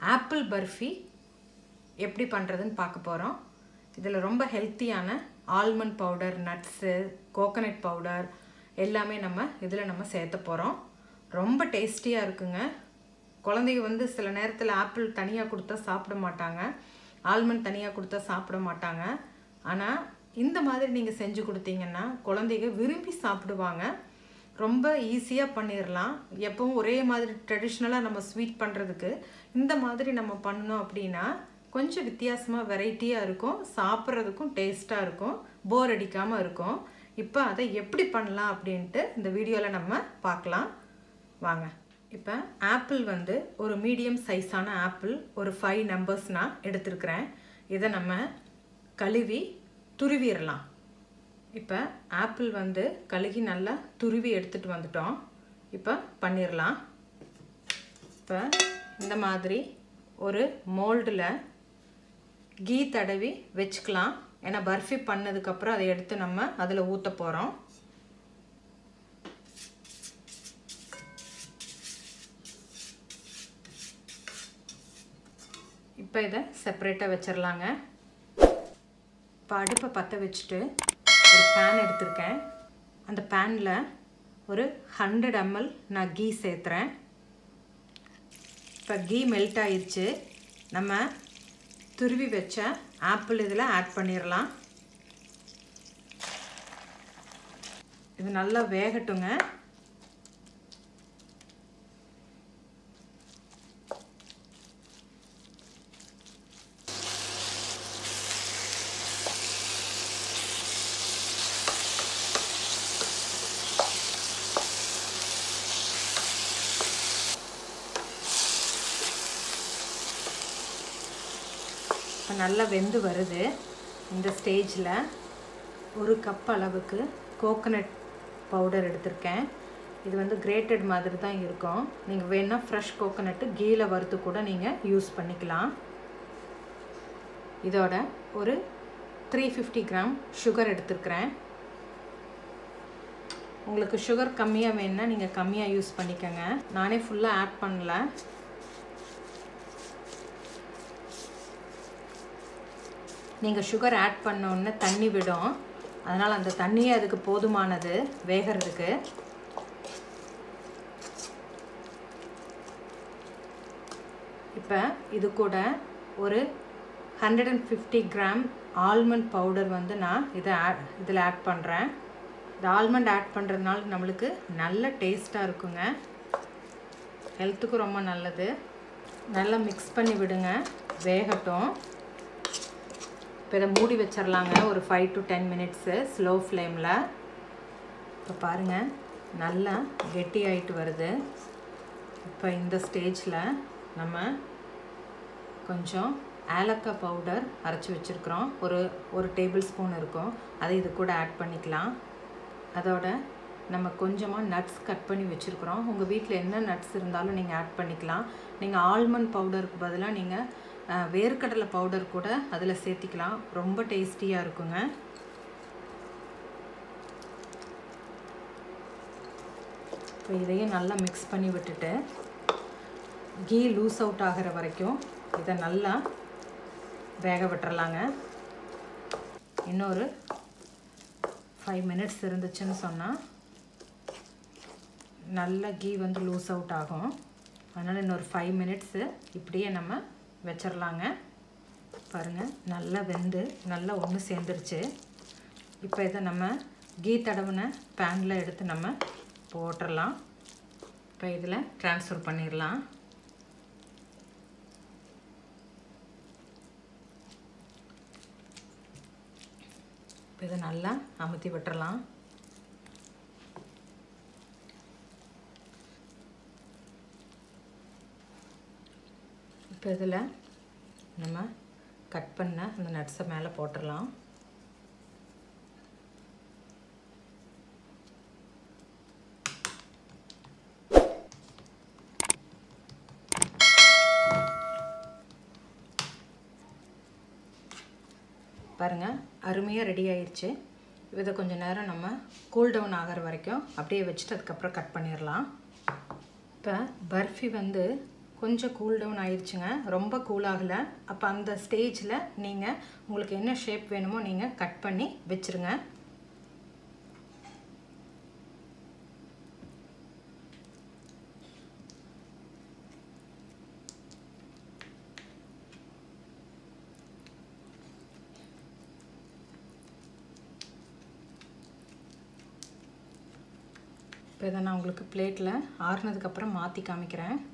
apple barfi எப்படி பண்ணுறதுன்னு பார்க்க போகிறோம் இதில் ரொம்ப ஹெல்த்தியான almond powder nuts coconut powder எல்லாமே நம்ம இதில் நம்ம சேர்த்த போகிறோம் ரொம்ப டேஸ்டியாக இருக்குங்க குழந்தைங்க வந்து சில நேரத்தில் ஆப்பிள் தனியாக கொடுத்தா சாப்பிட மாட்டாங்க ஆல்மண்ட் தனியாக கொடுத்தா சாப்பிட மாட்டாங்க ஆனால் இந்த மாதிரி நீங்கள் செஞ்சு கொடுத்தீங்கன்னா குழந்தைங்க விரும்பி சாப்பிடுவாங்க ரொம்ப ஈஸியாக பண்ணிடலாம் எப்பவும் ஒரே மாதிரி ட்ரெடிஷ்னலாக நம்ம ஸ்வீட் பண்ணுறதுக்கு இந்த மாதிரி நம்ம பண்ணோம் அப்படின்னா கொஞ்சம் வித்தியாசமாக வெரைட்டியாக இருக்கும் சாப்பிட்றதுக்கும் டேஸ்ட்டாக இருக்கும் போர் அடிக்காமல் இருக்கும் இப்போ அதை எப்படி பண்ணலாம் அப்படின்ட்டு இந்த வீடியோவில் நம்ம பார்க்கலாம் வாங்க இப்போ ஆப்பிள் வந்து ஒரு மீடியம் சைஸான ஆப்பிள் ஒரு ஃபைவ் நம்பர்ஸ் நான் எடுத்திருக்கிறேன் இதை நம்ம கழுவி துருவிடலாம் இப்போ ஆப்பிள் வந்து கழுகி நல்லா துருவி எடுத்துகிட்டு வந்துட்டோம் இப்போ பண்ணிடலாம் இப்போ இந்த மாதிரி ஒரு மோல்டில் கீ தடவி வச்சுக்கலாம் ஏன்னா பர்ஃபி பண்ணதுக்கப்புறம் அதை எடுத்து நம்ம அதில் ஊற்ற போகிறோம் இப்போ இதை செப்பரேட்டாக வச்சிடலாங்க இப்போ அடுப்பை பற்ற வச்சுட்டு ஒரு பேன் எடுத்திருக்கேன் அந்த பேனில் ஒரு ஹண்ட்ரட் எம்எல் நான் கீ சேர்த்துறேன் இப்போ கீ மெல்ட் ஆயிடுச்சு நம்ம துருவி வச்ச ஆப்பிள் இதில் ஆட் பண்ணிடலாம் இது நல்லா வேகட்டுங்க இப்போ நல்லா வெந்து வருது இந்த ஸ்டேஜில் ஒரு கப் அளவுக்கு கோகனட் பவுடர் எடுத்திருக்கேன் இது வந்து கிரேட்டட் மாதிரி தான் இருக்கும் நீங்கள் வேணால் ஃப்ரெஷ் கோகனட்டு கீழே வறுத்து கூட நீங்கள் யூஸ் பண்ணிக்கலாம் இதோட ஒரு த்ரீ ஃபிஃப்டி கிராம் சுகர் எடுத்துருக்கிறேன் உங்களுக்கு சுகர் கம்மியாக வேணுன்னா நீங்கள் கம்மியாக யூஸ் பண்ணிக்கோங்க நானே ஃபுல்லாக ஆட் பண்ணல நீங்கள் சுகர் ஆட் பண்ணோன்னே தண்ணி விடும் அதனால் அந்த தண்ணியே அதுக்கு போதுமானது வேகிறதுக்கு இப்போ இது கூட ஒரு hundred and fifty gram almond powder வந்து நான் இதை ஆட் இதில் ஆட் பண்ணுறேன் இந்த ஆல்மண்ட் ஆட் பண்ணுறதுனால நம்மளுக்கு நல்ல டேஸ்ட்டாக இருக்குங்க ஹெல்த்துக்கும் ரொம்ப நல்லது நல்லா மிக்ஸ் பண்ணி விடுங்க வேகட்டும் இப்போ இதை மூடி வச்சிடலாங்க ஒரு five to ten minutes slow ஃப்ளேமில் இப்போ பாருங்கள் நல்லா கெட்டி ஆகிட்டு வருது இப்போ இந்த ஸ்டேஜில் நம்ம கொஞ்சம் ஏலக்காய் பவுடர் அரைச்சி வச்சுருக்குறோம் ஒரு ஒரு டேபிள் ஸ்பூன் இருக்கும் அதை இது கூட ஆட் பண்ணிக்கலாம் அதோட நம்ம கொஞ்சமாக நட்ஸ் கட் பண்ணி வச்சுருக்குறோம் உங்கள் வீட்டில் என்ன நட்ஸ் இருந்தாலும் நீங்கள் ஆட் பண்ணிக்கலாம் நீங்கள் ஆல்மண்ட் பவுடருக்கு பதிலாக நீங்கள் வேர்க்கடலை பவுடர் கூட அதில் சேர்த்திக்கலாம் ரொம்ப டேஸ்டியாக இருக்குங்க இப்போ இதையும் நல்லா மிக்ஸ் பண்ணி விட்டுட்டு கீ லூஸ் அவுட் ஆகிற வரைக்கும் இதை நல்லா வேக விட்டுறலாங்க இன்னொரு ஃபைவ் மினிட்ஸ் இருந்துச்சுன்னு சொன்னால் நல்லா கீ வந்து லூஸ் அவுட் ஆகும் அதனால் இன்னொரு ஃபைவ் மினிட்ஸு இப்படியே நம்ம வச்சிடலாங்க பாருங்கள் நல்லா வெந்து நல்லா ஒன்று சேர்ந்துருச்சு இப்போ இதை நம்ம கீ தடவின பேனில் எடுத்து நம்ம போட்டுடலாம் இப்போ இதில் ட்ரான்ஸ்ஃபர் பண்ணிடலாம் இப்போ இதை நல்லா அமுத்தி விட்டுறலாம் இப்போ இதில் நம்ம கட் பண்ண அந்த நட்ஸை மேலே போட்டுடலாம் பாருங்கள் அருமையாக ரெடி ஆயிடுச்சு இதை கொஞ்சம் நேரம் நம்ம கூல் டவுன் ஆகிற வரைக்கும் அப்படியே வச்சுட்டு அதுக்கப்புறம் கட் பண்ணிடலாம் இப்போ பர்ஃபி வந்து கொஞ்சம் கூல் டவுன் ஆயிடுச்சுங்க ரொம்ப கூல் ஆகலை அப்போ அந்த ஸ்டேஜில் நீங்கள் உங்களுக்கு என்ன ஷேப் வேணுமோ நீங்கள் கட் பண்ணி வச்சுருங்க இப்போ இதை நான் உங்களுக்கு பிளேட்டில் ஆறுனதுக்கப்புறம் மாற்றி காமிக்கிறேன்